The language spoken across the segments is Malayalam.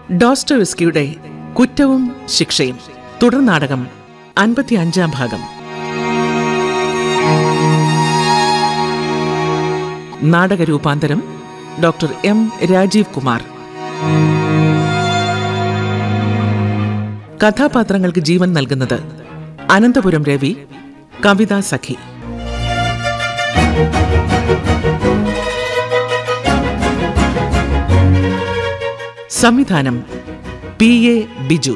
ഡോസ്റ്റോവസ്കിയുടെ കുറ്റവും ശിക്ഷയും തുടർ നാടകം അൻപത്തി അഞ്ചാം ഭാഗം നാടക രൂപാന്തരം ഡോക്ടർ എം രാജീവ് കുമാർ കഥാപാത്രങ്ങൾക്ക് ജീവൻ നൽകുന്നത് അനന്തപുരം രവി കവിത സഖി സംവിധാനം പി എ ബിജു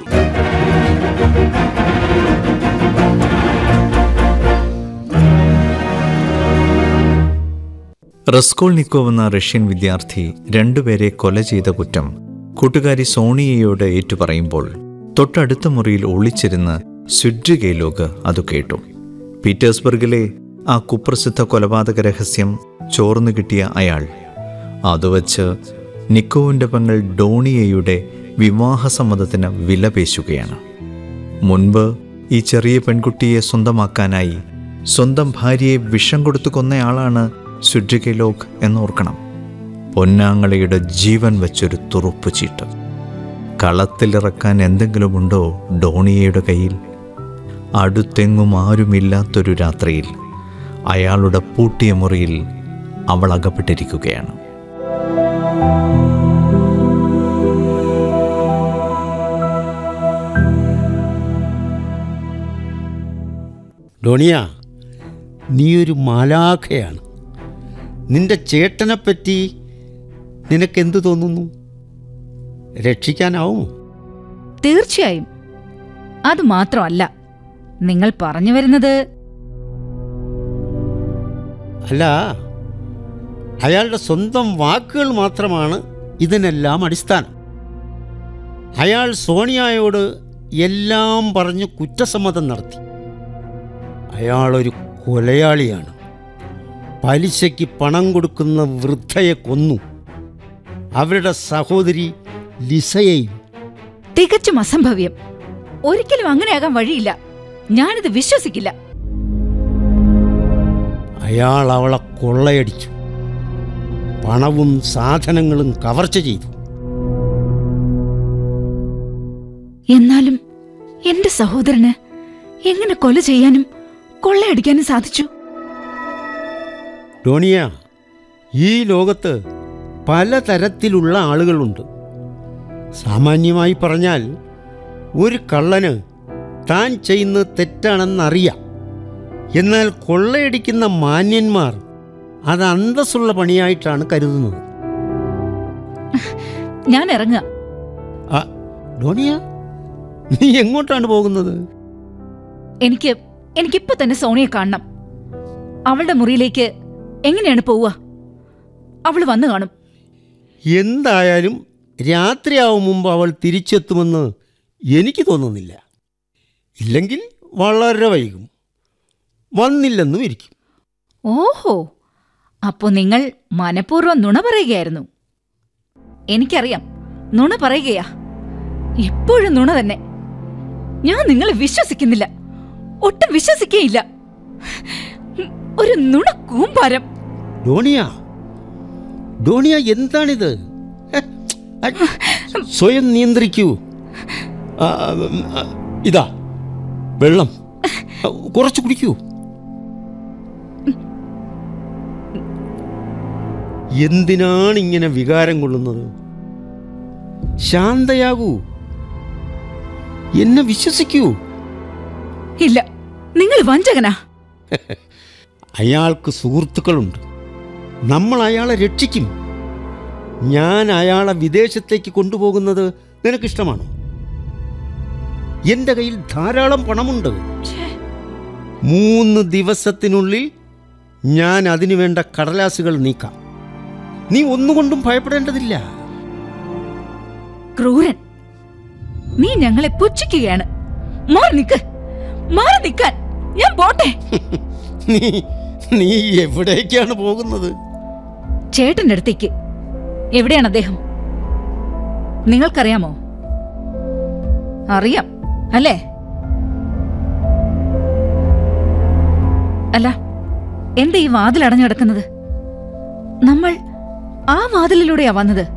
റസ്കോൾനിക്കോവ് എന്ന റഷ്യൻ വിദ്യാർത്ഥി രണ്ടുപേരെ കൊല ചെയ്ത കുറ്റം കൂട്ടുകാരി സോണിയയോട് ഏറ്റുപറയുമ്പോൾ തൊട്ടടുത്ത മുറിയിൽ ഒളിച്ചിരുന്ന് സ്വിഡ്രിഗേലോഗ് അത് കേട്ടു പീറ്റേഴ്സ്ബർഗിലെ ആ കുപ്രസിദ്ധ കൊലപാതക രഹസ്യം ചോർന്നു കിട്ടിയ അയാൾ അതുവച്ച് നിക്കോവിൻ്റെ പെങ്ങൾ ഡോണിയയുടെ വിവാഹസമ്മതത്തിന് വിലപേശുകയാണ് മുൻപ് ഈ ചെറിയ പെൺകുട്ടിയെ സ്വന്തമാക്കാനായി സ്വന്തം ഭാര്യയെ വിഷം കൊടുത്തു കൊന്നയാളാണ് സുഡ്രികലോക് എന്നോർക്കണം പൊന്നാങ്ങളയുടെ ജീവൻ വെച്ചൊരു തുറുപ്പ് ചീട്ട് കളത്തിലിറക്കാൻ എന്തെങ്കിലുമുണ്ടോ ഡോണിയയുടെ കയ്യിൽ അടുത്തെങ്ങും ആരുമില്ലാത്തൊരു രാത്രിയിൽ അയാളുടെ പൂട്ടിയ മുറിയിൽ അവൾ അകപ്പെട്ടിരിക്കുകയാണ് ഡോണിയ നീയൊരു മാലാഖയാണ് നിന്റെ ചേട്ടനെപ്പറ്റി നിനക്കെന്തു തോന്നുന്നു രക്ഷിക്കാനാവുമോ തീർച്ചയായും അത് മാത്രമല്ല നിങ്ങൾ പറഞ്ഞു വരുന്നത് അല്ല അയാളുടെ സ്വന്തം വാക്കുകൾ മാത്രമാണ് ഇതിനെല്ലാം അടിസ്ഥാനം അയാൾ സോണിയായോട് എല്ലാം പറഞ്ഞ് കുറ്റസമ്മതം നടത്തി അയാളൊരു കൊലയാളിയാണ് പലിശയ്ക്ക് പണം കൊടുക്കുന്ന വൃദ്ധയെ കൊന്നു അവരുടെ സഹോദരി ലിസയെയും തികച്ചും അസംഭവ്യം ഒരിക്കലും അങ്ങനെയാകാൻ വഴിയില്ല ഞാനിത് വിശ്വസിക്കില്ല അയാൾ അവളെ കൊള്ളയടിച്ചു പണവും സാധനങ്ങളും കവർച്ച ചെയ്തു എന്നാലും എന്റെ സഹോദരന് എങ്ങനെ കൊല ചെയ്യാനും കൊള്ളയടിക്കാനും സാധിച്ചു ഡോണിയ ഈ ലോകത്ത് പലതരത്തിലുള്ള ആളുകളുണ്ട് സാമാന്യമായി പറഞ്ഞാൽ ഒരു കള്ളന് താൻ ചെയ്യുന്നത് തെറ്റാണെന്നറിയാം എന്നാൽ കൊള്ളയടിക്കുന്ന മാന്യന്മാർ അത് അന്തസ്സുള്ള പണിയായിട്ടാണ് കരുതുന്നത് ഞാൻ ഇറങ്ങുക ആ ഡോണിയ നീ എങ്ങോട്ടാണ് പോകുന്നത് എനിക്ക് എനിക്കിപ്പോ തന്നെ സോണിയെ കാണണം അവളുടെ മുറിയിലേക്ക് എങ്ങനെയാണ് പോവുക അവള് വന്നു കാണും എന്തായാലും രാത്രിയാവും മുമ്പ് അവൾ തിരിച്ചെത്തുമെന്ന് എനിക്ക് തോന്നുന്നില്ല ഇല്ലെങ്കിൽ വളരെ വൈകും വന്നില്ലെന്നും ഇരിക്കും ഓഹോ അപ്പോ നിങ്ങൾ മനഃപൂർവ്വം നുണ പറയുകയായിരുന്നു എനിക്കറിയാം നുണ പറയുകയാ എപ്പോഴും നുണ തന്നെ ഞാൻ നിങ്ങളെ വിശ്വസിക്കുന്നില്ല ഒട്ടും വിശ്വസിക്കേയില്ല ഒരു നുണ കൂമ്പാരം ഡോണിയ ഡോണിയ എന്താണിത് ഹെ, അ, സ്വയം നിയന്ത്രിക്കൂ ആ, ഉം, ആ, ഇതാ വെള്ളം ആ, കുറച്ച് കുടിക്കൂ എന്തിനാണ് ഇങ്ങനെ വികാരം കൊള്ളുന്നത് ശാന്തയാകൂ എന്നെ വിശ്വസിക്കൂ ഇല്ല നിങ്ങൾ വഞ്ചകനാ അയാൾക്ക് സുഹൃത്തുക്കളുണ്ട് നമ്മൾ അയാളെ രക്ഷിക്കും ഞാൻ അയാളെ വിദേശത്തേക്ക് കൊണ്ടുപോകുന്നത് നിനക്കിഷ്ടമാണോ എൻ്റെ കയ്യിൽ ധാരാളം പണമുണ്ട് മൂന്ന് ദിവസത്തിനുള്ളിൽ ഞാൻ അതിനു വേണ്ട കടലാസുകൾ നീക്കാം നീ ഒന്നുകൊണ്ടും ഭയപ്പെടേണ്ടതില്ല ക്രൂരൻ നീ ഞങ്ങളെ പുച്ഛിക്കുകയാണ് മാറി നിക്ക് മാറി നിക്കാൻ ഞാൻ പോട്ടെ നീ നീ എവിടേക്കാണ് പോകുന്നത് ചേട്ടന്റെ അടുത്തേക്ക് എവിടെയാണ് അദ്ദേഹം നിങ്ങൾക്കറിയാമോ അറിയാം അല്ലേ അല്ല എന്താ ഈ വാതിൽ അടഞ്ഞു കിടക്കുന്നത് നമ്മൾ ആ വാതിലിലൂടെയാ വന്നത്